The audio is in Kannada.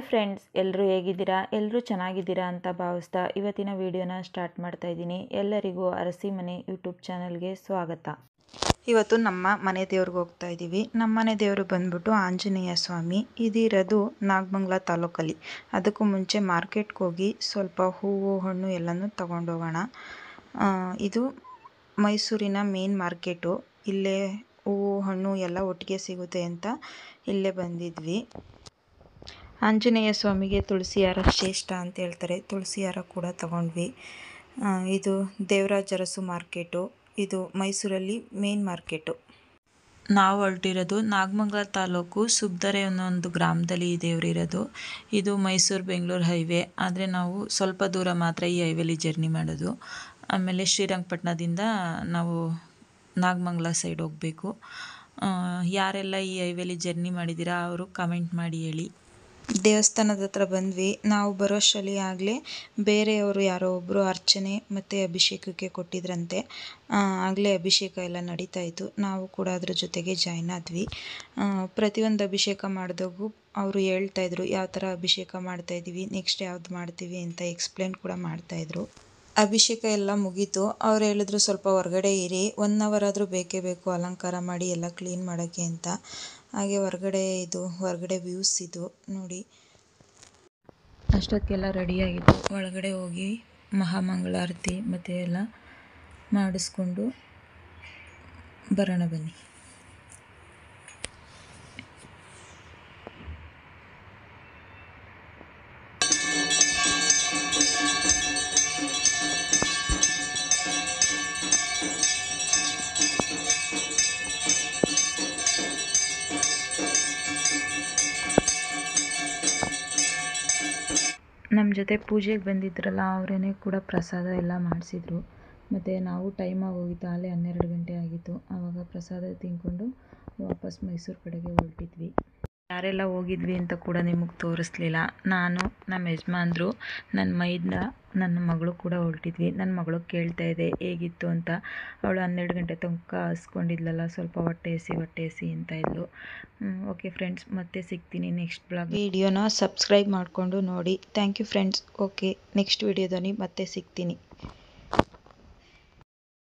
ಫ್ರೆಂಡ್ಸ್ ಎಲ್ಲರೂ ಹೇಗಿದ್ದೀರಾ ಎಲ್ಲರೂ ಚೆನ್ನಾಗಿದ್ದೀರಾ ಅಂತ ಭಾವಿಸ್ತಾ ಇವತ್ತಿನ ವಿಡಿಯೋನ ಸ್ಟಾರ್ಟ್ ಮಾಡ್ತಾ ಇದ್ದೀನಿ ಎಲ್ಲರಿಗೂ ಅರಸಿ ಮನೆ ಯೂಟ್ಯೂಬ್ ಚಾನಲ್ಗೆ ಸ್ವಾಗತ ಇವತ್ತು ನಮ್ಮ ಮನೆ ದೇವ್ರಿಗೆ ಹೋಗ್ತಾ ಇದ್ದೀವಿ ನಮ್ಮ ಮನೆ ದೇವರು ಬಂದ್ಬಿಟ್ಟು ಆಂಜನೇಯ ಸ್ವಾಮಿ ಇದಿರೋದು ನಾಗಮಂಗಲ ತಾಲೂಕಲ್ಲಿ ಅದಕ್ಕೂ ಮುಂಚೆ ಮಾರ್ಕೆಟ್ಗೆ ಹೋಗಿ ಸ್ವಲ್ಪ ಹೂವು ಹಣ್ಣು ಎಲ್ಲನೂ ತಗೊಂಡೋಗೋಣ ಆ, ಇದು ಮೈಸೂರಿನ ಮೇನ್ ಮಾರ್ಕೆಟು ಇಲ್ಲೇ ಹೂವು ಹಣ್ಣು ಎಲ್ಲ ಒಟ್ಟಿಗೆ ಸಿಗುತ್ತೆ ಅಂತ ಇಲ್ಲೇ ಬಂದಿದ್ವಿ ಆಂಜನೇಯ ಸ್ವಾಮಿಗೆ ತುಳಸಿ ಹಾರ ಶ್ರೇಷ್ಠ ಅಂತ ಹೇಳ್ತಾರೆ ತುಳಸಿ ಹಾರ ಕೂಡ ತಗೊಂಡ್ವಿ ಆ, ಇದು ದೇವರಾಜ ಅರಸು ಮಾರ್ಕೆಟು ಇದು ಮೈಸೂರಲ್ಲಿ ಮೇನ್ ಮಾರ್ಕೆಟು ನಾವು ಹೊರಟಿರೋದು ನಾಗಮಂಗಲ ತಾಲೂಕು ಸುಬ್ದರೆ ಅನ್ನೋ ಒಂದು ಗ್ರಾಮದಲ್ಲಿ ಈ ದೇವರಿರೋದು ಇದು ಮೈಸೂರು ಬೆಂಗಳೂರು ಹೈವೇ ಆದರೆ ನಾವು ಸ್ವಲ್ಪ ದೂರ ಮಾತ್ರ ಈ ಹೈವೇಲಿ ಜರ್ನಿ ಮಾಡೋದು ಆಮೇಲೆ ಶ್ರೀರಂಗಪಟ್ಟಣದಿಂದ ನಾವು ನಾಗಮಂಗಲ ಸೈಡ್ ಹೋಗಬೇಕು ಯಾರೆಲ್ಲ ಈ ಹೈವೇಲಿ ಜರ್ನಿ ಮಾಡಿದ್ದೀರಾ ಅವರು ಕಮೆಂಟ್ ಮಾಡಿ ಹೇಳಿ ದೇವಸ್ಥಾನದ ಹತ್ರ ಬಂದ್ವಿ ನಾವು ಬರೋಷ್ಟರಲ್ಲಿ ಆಗಲೇ ಬೇರೆಯವರು ಯಾರೋ ಒಬ್ಬರು ಅರ್ಚನೆ ಮತ್ತು ಅಭಿಷೇಕಕ್ಕೆ ಕೊಟ್ಟಿದ್ರಂತೆ ಆಗಲೇ ಅಭಿಷೇಕ ಎಲ್ಲ ನಡೀತಾ ಇತ್ತು ನಾವು ಕೂಡ ಅದ್ರ ಜೊತೆಗೆ ಜಾಯ್ನ್ ಆದ್ವಿ ಆ, ಪ್ರತಿಯೊಂದು ಅಭಿಷೇಕ ಮಾಡಿದಾಗೂ ಅವರು ಹೇಳ್ತಾ ಇದ್ರು ಯಾವ ಥರ ಅಭಿಷೇಕ ಮಾಡ್ತಾ ಇದ್ದೀವಿ ನೆಕ್ಸ್ಟ್ ಯಾವ್ದು ಮಾಡ್ತೀವಿ ಅಂತ ಎಕ್ಸ್ಪ್ಲೇನ್ ಕೂಡ ಮಾಡ್ತಾ ಇದ್ರು ಅಭಿಷೇಕ ಎಲ್ಲ ಮುಗೀತು ಅವ್ರು ಹೇಳಿದ್ರು ಸ್ವಲ್ಪ ಹೊರಗಡೆ ಇರಿ ಒನ್ ಅವರ್ ಆದರೂ ಬೇಕೇ ಬೇಕು ಅಲಂಕಾರ ಮಾಡಿ ಎಲ್ಲ ಕ್ಲೀನ್ ಮಾಡೋಕ್ಕೆ ಅಂತ ಹಾಗೆ ಹೊರಗಡೆ ಇದು ಹೊರಗಡೆ ವ್ಯೂಸ್ ಇದು ನೋಡಿ ಅಷ್ಟೊತ್ತಿಗೆಲ್ಲ ರೆಡಿಯಾಗಿತ್ತು ಒಳಗಡೆ ಹೋಗಿ ಮಹಾಮಂಗಳಾರತಿ ಮತ್ತು ಎಲ್ಲ ಮಾಡಿಸ್ಕೊಂಡು ಬರೋಣ ಬನ್ನಿ ನಮ್ಮ ಜೊತೆ ಪೂಜೆಗೆ ಬಂದಿದ್ರಲ್ಲ ಅವರೇನೆ ಕೂಡ ಪ್ರಸಾದ ಎಲ್ಲ ಮಾಡಿಸಿದ್ರು ಮತ್ತು ನಾವು ಟೈಮ್ ಆಗೋಗಿತ್ತು ಅಲ್ಲೇ ಹನ್ನೆರಡು ಗಂಟೆ ಆಗಿತ್ತು ಆವಾಗ ಪ್ರಸಾದ ತಿಂದ್ಕೊಂಡು ವಾಪಸ್ ಮೈಸೂರು ಕಡೆಗೆ ಹೊರಟಿದ್ವಿ ಯಾರೆಲ್ಲ ಹೋಗಿದ್ವಿ ಅಂತ ಕೂಡ ನಿಮಗೆ ತೋರಿಸ್ಲಿಲ್ಲ ನಾನು ನಮ್ಮ ಯಜಮಾನ್ರು ನನ್ನ ಮೈದ ನನ್ನ ಮಗಳು ಕೂಡ ಹೊರಟಿದ್ವಿ ನನ್ನ ಮಗಳು ಕೇಳ್ತಾ ಇದೆ ಹೇಗಿತ್ತು ಅಂತ ಅವಳು ಹನ್ನೆರಡು ಗಂಟೆ ತನಕ ಹಸ್ಕೊಂಡಿದ್ಲಲ್ಲ ಸ್ವಲ್ಪ ಹೊಟ್ಟೆ ಹಸಿ ಹೊಟ್ಟೆ ಹಸಿ ಅಂತ ಇದ್ಲು ಓಕೆ ಫ್ರೆಂಡ್ಸ್ ಮತ್ತೆ ಸಿಗ್ತೀನಿ ನೆಕ್ಸ್ಟ್ ಬ್ಲಾಗ್ ವಿಡಿಯೋನ ಸಬ್ಸ್ಕ್ರೈಬ್ ಮಾಡಿಕೊಂಡು ನೋಡಿ thank you friends okay next ವಿಡಿಯೋದಲ್ಲಿ ಮತ್ತೆ ಸಿಗ್ತೀನಿ